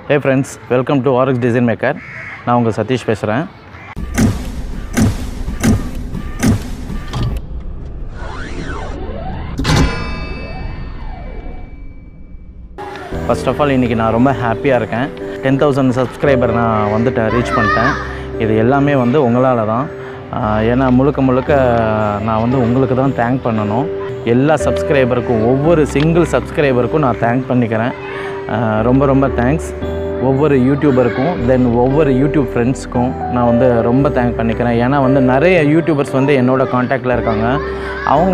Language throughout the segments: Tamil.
hey friends welcome to RX design maker நான் உங்கள் சதீஷ் பேசுகிறேன் ஃபர்ஸ்ட் ஆஃப் ஆல் இன்றைக்கி நான் ரொம்ப ஹாப்பியாக இருக்கேன் டென் தௌசண்ட் சப்ஸ்கிரைபர் நான் வந்துட்டேன் ரீச் பண்ணிட்டேன் இது எல்லாமே வந்து உங்களால் தான் ஆஹ் ஏன்னா முழுக்க முழுக்க நான் வந்து உங்களுக்கு தான் தேங்க் பண்ணணும் எல்லா சப்ஸ்கிரைபருக்கும் ஒவ்வொரு சிங்கிள் சப்ஸ்கிரைபருக்கும் நான் தேங்க் பண்ணிக்கிறேன் ஆஹ் ரொம்ப ரொம்ப தேங்க்ஸ் ஒவ்வொரு யூடியூபருக்கும் தென் ஒவ்வொரு யூடியூப் ஃப்ரெண்ட்ஸ்க்கும் நான் வந்து ரொம்ப தேங்க் பண்ணிக்கிறேன் ஏன்னா வந்து நிறைய யூடியூபர்ஸ் வந்து என்னோட காண்டாக்டில் இருக்காங்க அவங்க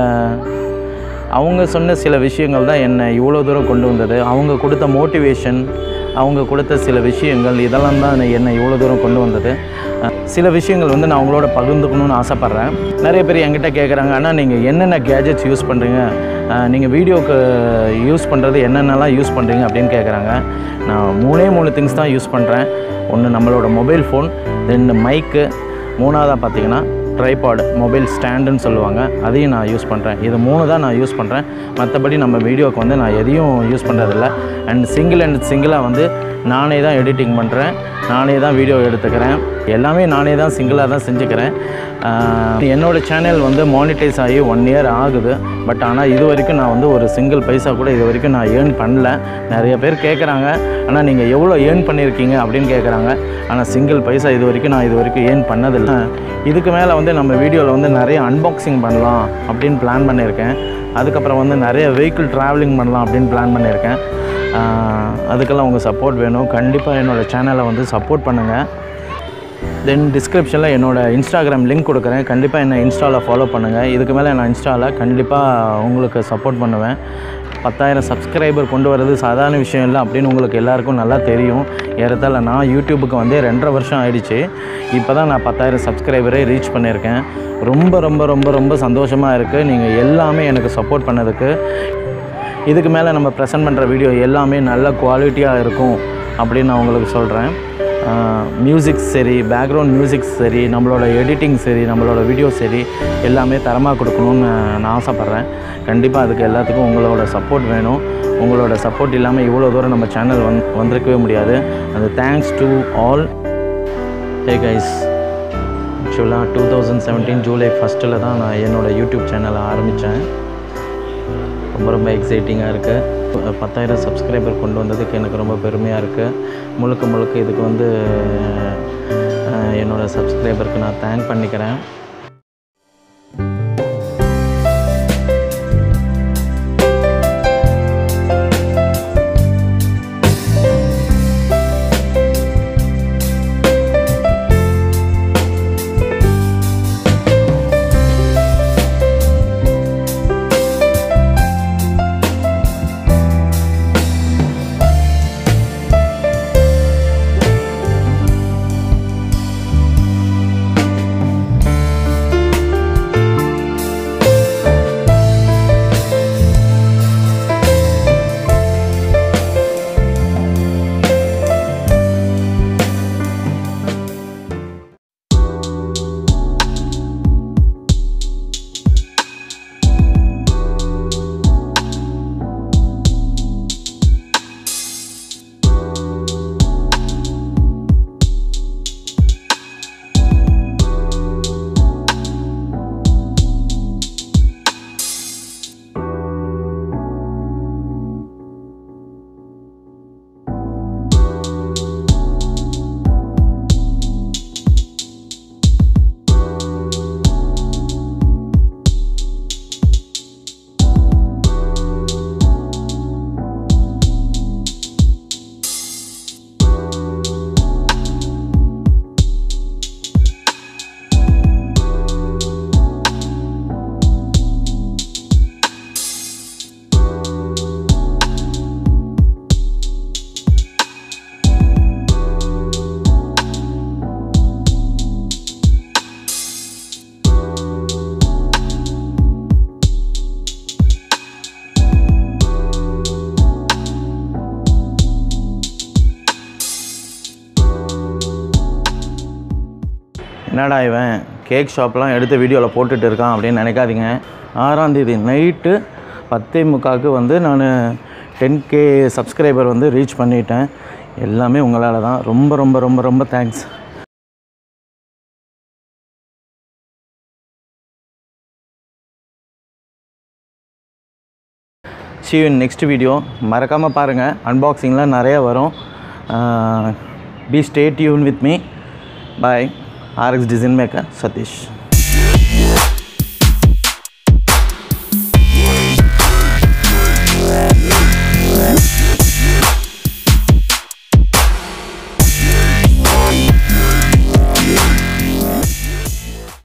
அவங்க சொன்ன சில விஷயங்கள் தான் என்னை இவ்வளோ தூரம் கொண்டு வந்தது அவங்க கொடுத்த மோட்டிவேஷன் அவங்க கொடுத்த சில விஷயங்கள் இதெல்லாம் தான் என்னை இவ்வளோ தூரம் கொண்டு வந்தது அஹ் சில விஷயங்கள் வந்து நான் அவங்களோட பகிர்ந்துக்கணும்னு ஆசைப்பட்றேன் நிறைய பேர் என்கிட்ட கேட்குறாங்க ஆனால் நீங்கள் என்னென்ன கேஜெட்ஸ் யூஸ் பண்ணுறீங்க நீங்கள் வீடியோக்கு யூஸ் பண்ணுறது என்னென்னலாம் யூஸ் பண்ணுறீங்க அப்படின்னு கேட்குறாங்க நான் மூணே மூணு திங்ஸ் தான் யூஸ் பண்ணுறேன் ஒன்று நம்மளோட மொபைல் ஃபோன் ரெண்டு மைக்கு மூணாவதாக பார்த்தீங்கன்னா ட்ரைபாட் மொபைல் ஸ்டாண்டுன்னு சொல்லுவாங்க அதையும் நான் யூஸ் பண்ணுறேன் இது மூணு தான் நான் யூஸ் பண்ணுறேன் மற்றபடி நம்ம வீடியோக்கு வந்து நான் எதையும் யூஸ் பண்ணுறதில்ல அண்ட் சிங்கிள் அண்ட் சிங்கிளாக வந்து நானே தான் எடிட்டிங் பண்ணுறேன் நானே தான் வீடியோ எடுத்துக்கிறேன் எல்லாமே நானே தான் சிங்கிளாக தான் செஞ்சுக்கிறேன் ஆஹ் என்னோட சேனல் வந்து மானிட்டைஸ் ஆகி ஒன் இயர் ஆகுது பட் ஆனால் இது வரைக்கும் நான் வந்து ஒரு சிங்கிள் பைசா கூட இது வரைக்கும் நான் ஏர்ன் பண்ணல நிறைய பேர் கேட்குறாங்க ஆனால் நீங்கள் எவ்வளோ ஏர்ன் பண்ணியிருக்கீங்க அப்படின்னு கேட்குறாங்க ஆனால் சிங்கிள் பைசா இது வரைக்கும் நான் இது வரைக்கும் ஏர்ன் பண்ணதில்லை இதுக்கு மேலே வந்து நம்ம வீடியோவில் வந்து நிறைய அன்பாக்சிங் பண்ணலாம் அப்படின்னு பிளான் பண்ணியிருக்கேன் அதுக்கப்புறம் வந்து நிறைய வெஹிக்கிள் ட்ராவலிங் பண்ணலாம் அப்படின்னு பிளான் பண்ணியிருக்கேன் ஆஹ் அதுக்கெல்லாம் உங்கள் சப்போர்ட் வேணும் கண்டிப்பாக என்னோடய சேனலை வந்து சப்போர்ட் பண்ணுங்கள் தென் டிஸ்கிரிப்ஷனில் என்னோடய இன்ஸ்டாகிராம் லிங்க் கொடுக்குறேன் கண்டிப்பாக என்னை இன்ஸ்டாவில் ஃபாலோ பண்ணுங்கள் இதுக்கு மேலே நான் இன்ஸ்டாவில் கண்டிப்பாக உங்களுக்கு சப்போர்ட் பண்ணுவேன் பத்தாயிரம் சப்ஸ்கிரைபர் கொண்டு வரது சாதாரண விஷயம் இல்லை அப்படின்னு உங்களுக்கு எல்லாருக்கும் நல்லா தெரியும் ஏறத்தாழ நான் யூடியூபுக்கு வந்து ரெண்டரை வருஷம் ஆயிடுச்சு இப்போ தான் நான் பத்தாயிரம் சப்ஸ்கிரைபரே ரீச் பண்ணியிருக்கேன் ரொம்ப ரொம்ப ரொம்ப ரொம்ப சந்தோஷமாக இருக்குது நீங்கள் எல்லாமே எனக்கு சப்போர்ட் பண்ணதுக்கு இதுக்கு மேலே நம்ம ப்ரெசென்ட் பண்ணுற வீடியோ எல்லாமே நல்ல குவாலிட்டியாக இருக்கும் அப்படின்னு நான் உங்களுக்கு சொல்கிறேன் மியூசிக் சரி பேக்ரவுண்ட் மியூசிக் சரி நம்மளோட எடிட்டிங் சரி நம்மளோட வீடியோ சரி எல்லாமே தரமாக கொடுக்கணும்னு நான் ஆசைப்பட்றேன் கண்டிப்பாக அதுக்கு எல்லாத்துக்கும் உங்களோட சப்போர்ட் வேணும் உங்களோட சப்போர்ட் இல்லாமல் இவ்வளோ தூரம் நம்ம சேனல் வந் வந்திருக்கவே முடியாது அது thanks to all hey guys ஆக்சுவலாக டூ தௌசண்ட் செவன்டீன் ஜூலை ஃபஸ்ட்டில் தான் நான் என்னோடய யூடியூப் சேனலை ஆரம்பித்தேன் ரொம்ப ரொம்ப எக்ஸைட்டிங்காக இருக்குது பத்தாயிரம் சப்ஸ்கிரைபர் கொண்டு வந்ததுக்கு எனக்கு ரொம்ப பெருமையாக இருக்குது முழுக்க முழுக்க இதுக்கு வந்து அஹ், என்னோடய சப்ஸ்கிரைபருக்கு நான் தேங்க் பண்ணிக்கிறேன் என்னடா இவன் கேக் ஷாப்லாம் எடுத்து வீடியோவில் போட்டுட்டு இருக்கான் அப்படின்னு நினைக்காதீங்க ஆறாந்தேதி நைட்டு பத்தே முக்காவுக்கு வந்து நான் டென் கே சப்ஸ்கிரைபர் வந்து ரீச் பண்ணிட்டேன் எல்லாமே உங்களால் தான் ரொம்ப ரொம்ப ரொம்ப ரொம்ப thanks see you in next video மறக்காமல் பாருங்கள் அன்பாக்சிங்லாம் நிறைய வரும் be stay tuned with me bye RX design maker Satish